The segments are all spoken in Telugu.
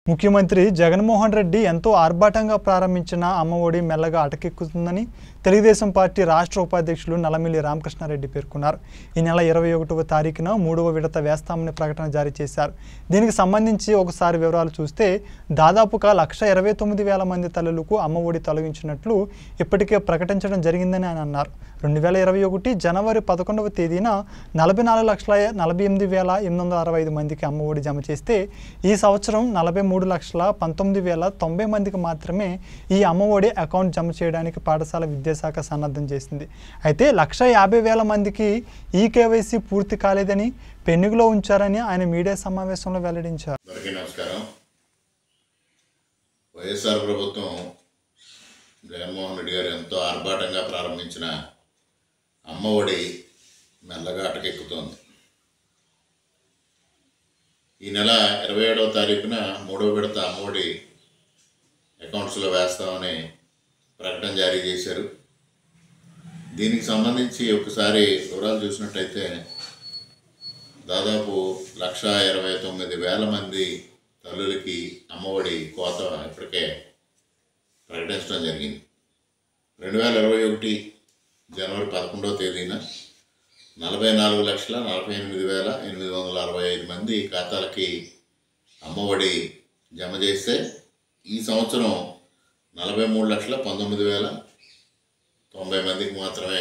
ముఖ్యమంత్రి జగన్మోహన్ రెడ్డి ఎంతో ఆర్భాటంగా ప్రారంభించిన అమ్మఒడి మెల్లగా అటకెక్కుతుందని తెలుగుదేశం పార్టీ రాష్ట్ర ఉపాధ్యక్షులు నల్లమిల్లి రామకృష్ణారెడ్డి పేర్కొన్నారు ఈ నెల ఇరవై ఒకటవ తారీఖున మూడవ విడత వేస్తామని ప్రకటన జారీ చేశారు దీనికి సంబంధించి ఒకసారి వివరాలు చూస్తే దాదాపుగా లక్ష ఇరవై తొమ్మిది వేల మంది తల్లులకు అమ్మఒడి తొలగించినట్లు ఇప్పటికే ప్రకటించడం జరిగిందని ఆయన అన్నారు రెండు వేల ఇరవై ఒకటి జనవరి పదకొండవ తేదీన నలభై నాలుగు లక్షల నలభై ఎనిమిది వేల ఎనిమిది వందల అరవై ఐదు మందికి అమ్మఒడి జమ చేస్తే ఈ సంవత్సరం నలభై మూడు లక్షల పంతొమ్మిది వేల తొంభై మందికి మాత్రమే ఈ అమ్మఒడి అకౌంట్ జమ చేయడానికి పాఠశాల విద్యాశాఖ సన్నద్ధం చేసింది అయితే లక్ష యాభై వేల మందికి ఈ కేవైసీ పూర్తి కాలేదని పెన్నుగులో ఉంచారని ఆయన మీడియా సమావేశంలో వెల్లడించారు అందరికీ నమస్కారం వైఎస్ఆర్ ప్రభుత్వం జగన్మోహన్ రెడ్డి గారు ఎంతో ఆర్భాటంగా ప్రారంభించిన అమ్మఒడి మెల్లగా అటకెక్కుతోంది ఈ నెల ఇరవై ఏడవ తారీఖున మూడో విడత అమ్మఒడి అకౌంట్స్లో వేస్తామని ప్రకటన జారీ చేశారు దీనికి సంబంధించి ఒకసారి వివరాలు చూసినట్టయితే దాదాపు లక్ష ఇరవై తొమ్మిది వేల మంది తల్లులకి అమ్మఒడి కోత ఇప్పటికే ప్రకటించడం జరిగింది రెండు వేల ఇరవై ఒకటి జనవరి పదకొండవ తేదీన నలభై నాలుగు లక్షల నలభై ఎనిమిది వేల ఎనిమిది వందల అరవై ఐదు మంది ఖాతాలకి అమ్మఒడి జమ చేస్తే ఈ సంవత్సరం నలభై మూడు లక్షల పంతొమ్మిది వేల తొంభై మందికి మాత్రమే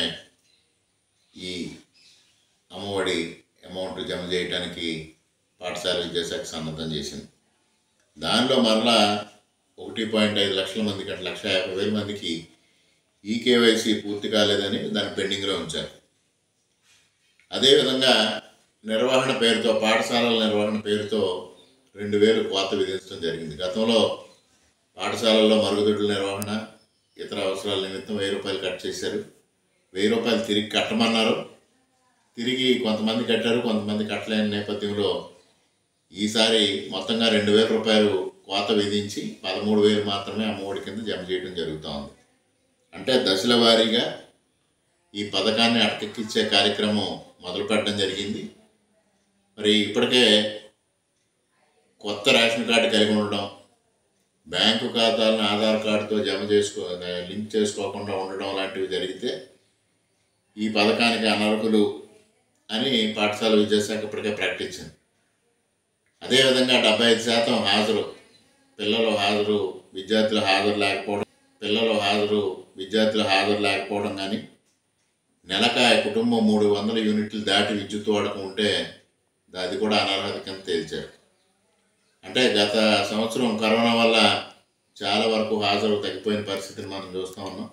ఈ అమ్మఒడి అమౌంట్ జమ చేయడానికి పాఠశాల విద్యాశాఖ సన్నద్ధం చేసింది దానిలో మరలా ఒకటి పాయింట్ ఐదు లక్షల మందికి అంటే లక్ష యాభై వేల మందికి ఈ కేవైసీ పూర్తి కాలేదని దాన్ని పెండింగ్లో ఉంచారు అదేవిధంగా నిర్వహణ పేరుతో పాఠశాలల నిర్వహణ పేరుతో రెండు వేలు కోత విధించడం జరిగింది గతంలో పాఠశాలల్లో మరుగుదొడ్ల నిర్వహణ ఇతర అవసరాల నిమిత్తం వెయ్యి రూపాయలు కట్ చేశారు వెయ్యి రూపాయలు తిరిగి కట్టమన్నారు తిరిగి కొంతమంది కట్టారు కొంతమంది కట్టలేని నేపథ్యంలో ఈసారి మొత్తంగా రెండు వేల రూపాయలు కోత విధించి పదమూడు వేలు మాత్రమే అమ్మఒడి కింద జమ చేయడం జరుగుతోంది అంటే దశల వారీగా ఈ పథకాన్ని అటకెక్కించే కార్యక్రమం మొదలు పెట్టడం జరిగింది మరి ఇప్పటికే కొత్త రేషన్ కార్డు కలిగి ఉండడం బ్యాంకు ఖాతాలను ఆధార్ కార్డుతో జమ చేసుకో లింక్ చేసుకోకుండా ఉండడం లాంటివి జరిగితే ఈ పథకానికి అనర్హులు అని పాఠశాల విద్యాశాఖ ఇప్పటికే ప్రకటించింది అదేవిధంగా డెబ్బై ఐదు శాతం హాజరు పిల్లలు హాజరు విద్యార్థులు హాజరు లేకపోవడం పిల్లలు హాజరు విద్యార్థులు హాజరు లేకపోవడం కానీ నెలక కుటుంబం మూడు వందల యూనిట్లు దాటి విద్యుత్ వాడకం ఉంటే అది కూడా అనర్హత కింద తేల్చారు అంటే గత సంవత్సరం కరోనా వల్ల చాలా వరకు హాజరు తగ్గిపోయిన పరిస్థితిని మనం చూస్తూ ఉన్నాం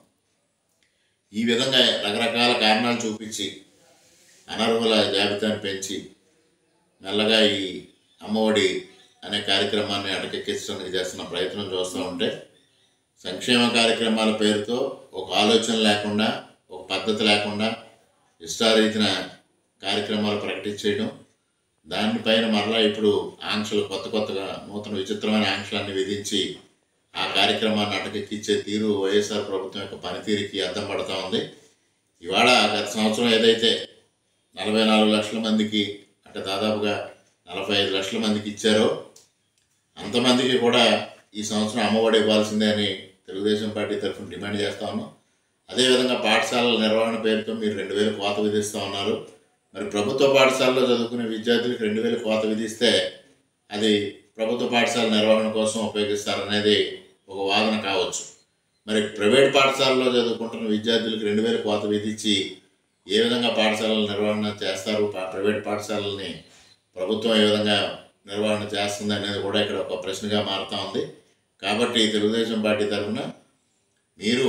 ఈ విధంగా రకరకాల కారణాలు చూపించి అనర్హుల జాబితాను పెంచి మెల్లగా ఈ అమ్మఒడి అనే కార్యక్రమాన్ని అటకెక్కించడానికి చేస్తున్న ప్రయత్నం చూస్తూ ఉంటే సంక్షేమ కార్యక్రమాల పేరుతో ఒక ఆలోచన లేకుండా ఒక పద్ధతి లేకుండా ఇష్టారీతిన కార్యక్రమాలు ప్రకటించేయడం దానిపైన మరలా ఇప్పుడు ఆంక్షలు కొత్త కొత్తగా నూతన విచిత్రమైన ఆంక్షలన్నీ విధించి ఆ కార్యక్రమాన్ని అటకెక్కించే తీరు వైఎస్ఆర్ ప్రభుత్వం యొక్క పనితీరుకి అద్దం పడుతూ ఉంది ఇవాళ గత సంవత్సరం ఏదైతే నలభై నాలుగు లక్షల మందికి అంటే దాదాపుగా నలభై ఐదు లక్షల మందికి ఇచ్చారో అంతమందికి కూడా ఈ సంవత్సరం అమ్మఒడి ఇవ్వాల్సిందే అని తెలుగుదేశం పార్టీ తరఫున డిమాండ్ చేస్తా ఉన్నాం అదేవిధంగా పాఠశాలల నిర్వహణ పేరుతో మీరు రెండు వేలు కోత విధిస్తూ ఉన్నారు మరి ప్రభుత్వ పాఠశాలలో చదువుకునే విద్యార్థులకు రెండు వేలు కోత విధిస్తే అది ప్రభుత్వ పాఠశాల నిర్వహణ కోసం ఉపయోగిస్తారనేది ఒక వాదన కావచ్చు మరి ప్రైవేట్ పాఠశాలలో చదువుకుంటున్న విద్యార్థులకు రెండు వేలు కోత విధించి ఏ విధంగా పాఠశాలల నిర్వహణ చేస్తారు పా- ప్రైవేట్ పాఠశాలల్ని ప్రభుత్వం ఏ విధంగా నిర్వహణ చేస్తుంది అనేది కూడా ఇక్కడ ఒక ప్రశ్నగా మారుతూ ఉంది కాబట్టి తెలుగుదేశం పార్టీ తరఫున మీరు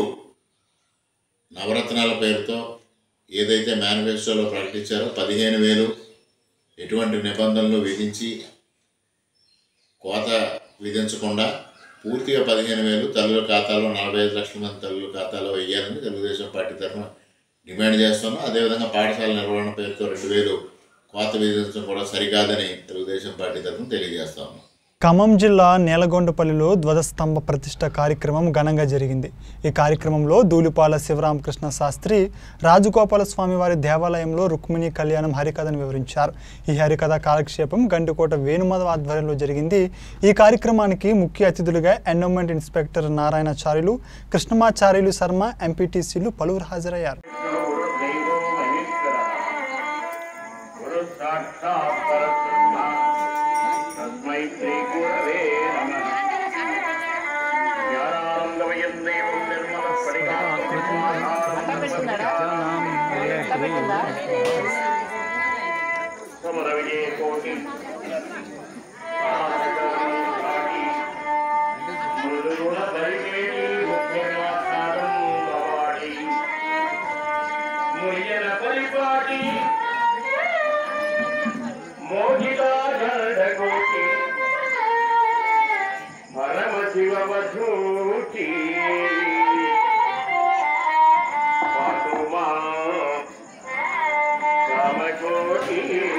నవరత్నాల పేరుతో ఏదైతే మేనిఫెస్టోలో ప్రకటించారో పదిహేను వేలు ఎటువంటి నిబంధనలు విధించి కోత విధించకుండా పూర్తిగా పదిహేను వేలు తల్లుల ఖాతాలో నలభై ఐదు లక్షల మంది తల్లుల ఖాతాలో వేయాలని తెలుగుదేశం పార్టీ తరఫున డిమాండ్ చేస్తున్నాం అదేవిధంగా పాఠశాల నిర్వహణ పేరుతో రెండు వేలు కోత విధించడం కూడా సరికాదని తెలుగుదేశం పార్టీ తరఫున తెలియజేస్తా ఉన్నాం ఖమ్మం జిల్లా నేలగొండపల్లిలో ధ్వజస్తంభ ప్రతిష్ట కార్యక్రమం ఘనంగా జరిగింది ఈ కార్యక్రమంలో ధూళిపాల శివరామకృష్ణ శాస్త్రి రాజగోపాల స్వామి వారి దేవాలయంలో రుక్మిణి కళ్యాణం హరికథను వివరించారు ఈ హరికథ కాలక్షేపం గంటికోట వేణుమాధవ్ ఆధ్వర్యంలో జరిగింది ఈ కార్యక్రమానికి ముఖ్య అతిథులుగా ఎండోమెంట్ ఇన్స్పెక్టర్ నారాయణాచార్యులు కృష్ణమాచార్యులు శర్మ ఎంపీటీసీలు పలువురు హాజరయ్యారు గురుదేవో మహేశ్వర గురు సాక్షాత్ పరబ్రహ్మ తస్మై శ్రీ గురవే నమః జ్ఞానానందమయం దేవం నిర్మల సమర విజయ కోటి మృదుగుణ పరివేణి ముఖ్యమాసారం భవాడి ముయ్యన పరిపాటి మోహితా గరుడకోటి పరమ శివ వధూటి పాటుమా కామకోటి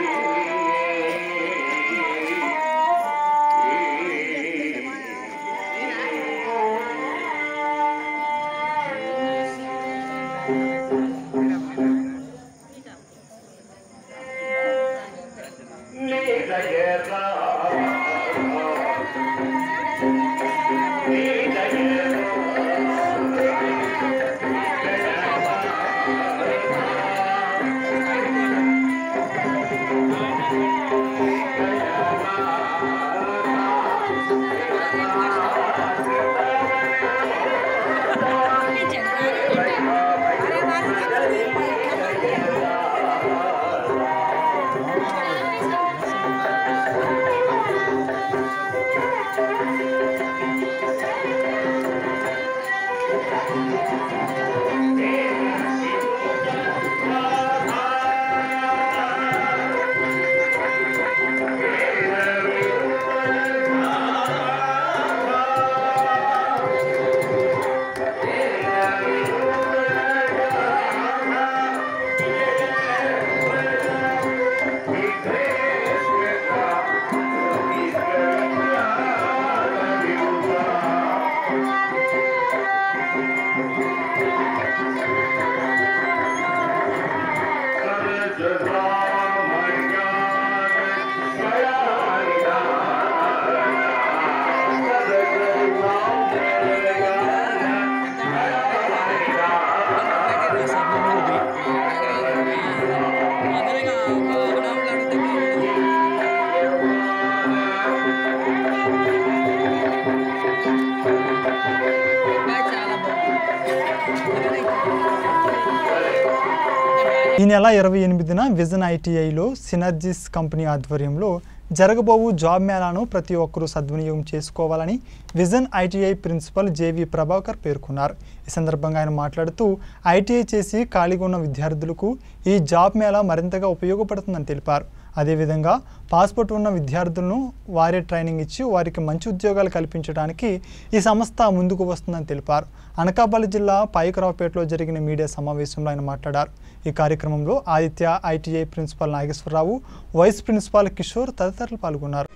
ఈ నెల ఇరవై ఎనిమిదిన విజన్ ఐటీఐలో సినర్జిస్ కంపెనీ ఆధ్వర్యంలో జరగబోవు జాబ్ మేళాను ప్రతి ఒక్కరూ సద్వినియోగం చేసుకోవాలని vision ITI principal JV Prabhakar పేర్కొన్నారు ఈ సందర్భంగా ఆయన మాట్లాడుతూ ఐటీఐ చేసి ఖాళీగా ఉన్న విద్యార్థులకు ఈ జాబ్ మేళా మరింతగా ఉపయోగపడుతుందని తెలిపారు అదేవిధంగా పాస్పోర్ట్ ఉన్న విద్యార్థులను వారే ట్రైనింగ్ ఇచ్చి వారికి మంచి ఉద్యోగాలు కల్పించడానికి ఈ సంస్థ ముందుకు వస్తుందని తెలిపారు అనకాపల్లి జిల్లా పాయకరావుపేటలో జరిగిన మీడియా సమావేశంలో ఆయన మాట్లాడారు ఈ కార్యక్రమంలో Aditya ITI principal Nageswararao vice principal Kishore తదితరులు పాల్గొన్నారు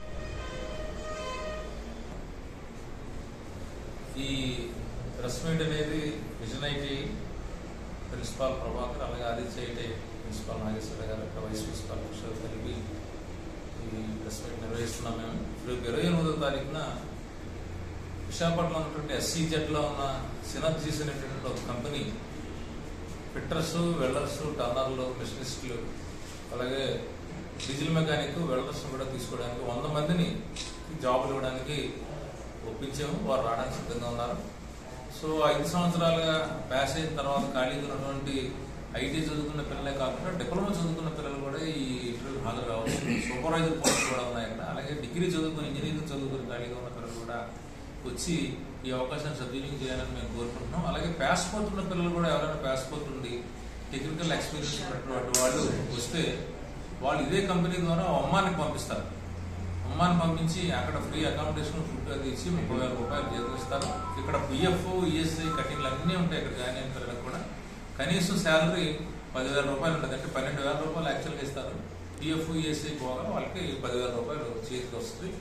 ఈ ప్రెస్ మీట్ అనేది విజన్ ఐటీ ప్రిన్సిపాల్ ప్రభాకర్ అలాగే ఆదిత్య ఐటీ ప్రిన్సిపాల్ నాగేశ్వర గారు అక్కడ వైస్ ప్రిన్సిపాల్ కిషోర్ కలిపి ఈ ప్రెస్ మీట్ నిర్వహిస్తున్నాం మేము ఇప్పుడు ఇరవై ఎనిమిదో తారీఖున విశాఖపట్నంలో ఉన్నటువంటి ఎస్సీ జెడ్లో ఉన్న సినర్జీస్ అనేటువంటి ఒక కంపెనీ ఫిట్టర్స్ వెల్డర్స్ టర్నర్లు మిషనిస్టులు అలాగే డీజిల్ మెకానిక్ వెల్డర్స్ కూడా తీసుకోవడానికి వంద మందిని జాబులు ఇవ్వడానికి ఒప్పించాము వారు రావడానికి సిద్ధంగా ఉన్నారు సో ఐదు సంవత్సరాలుగా పాస్ అయిన తర్వాత ఖాళీగా ఉన్నటువంటి ఐటీ చదువుకున్న పిల్లలే కాకుండా డిప్లొమా చదువుకున్న పిల్లలు కూడా ఈ ఇంటర్వ్యూ హాజరు కావచ్చు సూపర్వైజర్ పోస్ట్ కూడా ఉన్నాయి అక్కడ అలాగే డిగ్రీ చదువుకుని ఇంజనీరింగ్ చదువుకుని ఖాళీగా ఉన్న పిల్లలు కూడా వచ్చి ఈ అవకాశాన్ని సద్వినియోగం చేయాలని మేము కోరుకుంటున్నాం అలాగే పాస్పోర్ట్ ఉన్న పిల్లలు కూడా ఎవరైనా పాస్పోర్ట్ ఉండి టెక్నికల్ ఎక్స్పీరియన్స్ ఉన్నటువంటి వాళ్ళు వస్తే వాళ్ళు ఇదే కంపెనీ ద్వారా ఒమ్మానికి పంపిస్తారు ఒమ్మాన్ పంపించి అక్కడ ఫ్రీ అకామిడేషన్ ఫుడ్ అది ఇచ్చి ముప్పై వేల రూపాయలు జీతం ఇస్తారు ఇక్కడ పిఎఫ్ ఈఎస్ఐ కటింగ్లు అన్నీ ఉంటాయి ఇక్కడ జాయిన్ అయిన పిల్లలకు కూడా కనీసం శాలరీ పదివేల రూపాయలు ఉంటుంది అంటే పన్నెండు వేల రూపాయలు యాక్చువల్గా ఇస్తారు పిఎఫ్ ఈఎస్ఐ పోగా వాళ్ళకి పదివేల రూపాయలు చేతికి వస్తుంది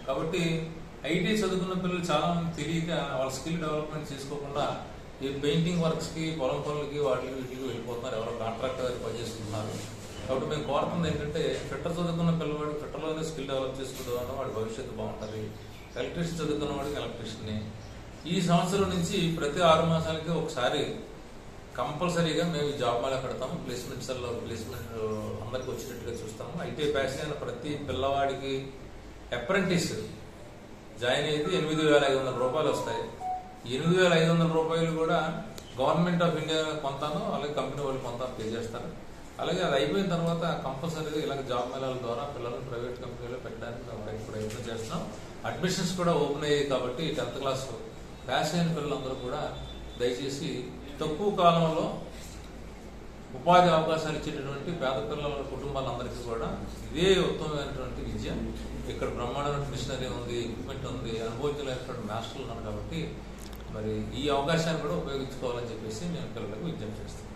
కాబట్టి ఐటీ చదువుకున్న పిల్లలు చాలా మంది తెలియక వాళ్ళ స్కిల్ డెవలప్మెంట్ చేసుకోకుండా ఈ పెయింటింగ్ వర్క్స్ కి పొలం పనులకి వాటికి వీటికి వెళ్ళిపోతున్నారు ఎవరో కాంట్రాక్టర్ గారు పనిచేస్తున్నారు కాబట్టి మేము కోరుతుంది ఏంటంటే ఫిట్టర్ చదువుకున్న పిల్లవాడు ఫిట్టర్లోనే స్కిల్ డెవలప్ చేసుకుందామని వాడి భవిష్యత్తు బాగుంటుంది ఎలక్ట్రీషియన్ చదువుకున్న వాడికి ఎలక్ట్రీషియన్ ఈ సంవత్సరం నుంచి ప్రతి ఆరు మాసాలకి ఒకసారి కంపల్సరీగా మేము ఈ జాబ్ మేళా పెడతాము ప్లేస్మెంట్స్ ప్లేస్మెంట్ అందరికి వచ్చేటట్టుగా చూస్తాము ఐటీ ప్యాస్ అయిన ప్రతి పిల్లవాడికి అప్రెంటిస్ జాయిన్ అయితే ఎనిమిది వేల ఐదు వందల రూపాయలు వస్తాయి ఈ ఎనిమిది వేల ఐదు వందల రూపాయలు కూడా గవర్నమెంట్ ఆఫ్ ఇండియా కొంతాను అలాగే కంపెనీ వాళ్ళు కొంత పే చేస్తారు అలాగే అది అయిపోయిన తర్వాత కంపల్సరీగా ఇలాగ జాబ్ మేళాల ద్వారా పిల్లల్ని ప్రైవేట్ కంపెనీలో పెట్టడానికి మేము ప్రయ- ప్రయత్నం చేస్తున్నాం అడ్మిషన్స్ కూడా ఓపెన్ అయ్యాయి కాబట్టి టెన్త్ క్లాస్ పాస్ అయిన పిల్లలందరూ కూడా దయచేసి తక్కువ కాలంలో ఉపాధి అవకాశాలు ఇచ్చేటటువంటి పేద పిల్లల కుటుంబాలందరికీ కూడా ఇదే ఉత్తమమైనటువంటి విద్య ఇక్కడ బ్రహ్మాండమైన మిషనరీ ఉంది ఎక్విప్మెంట్ ఉంది అనుభవించలేనటువంటి మాస్టర్లు ఉన్నారు కాబట్టి మరి ఈ అవకాశాన్ని కూడా ఉపయోగించుకోవాలని చెప్పేసి నేను పిల్లలకు విజ్ఞప్తి చేస్తాను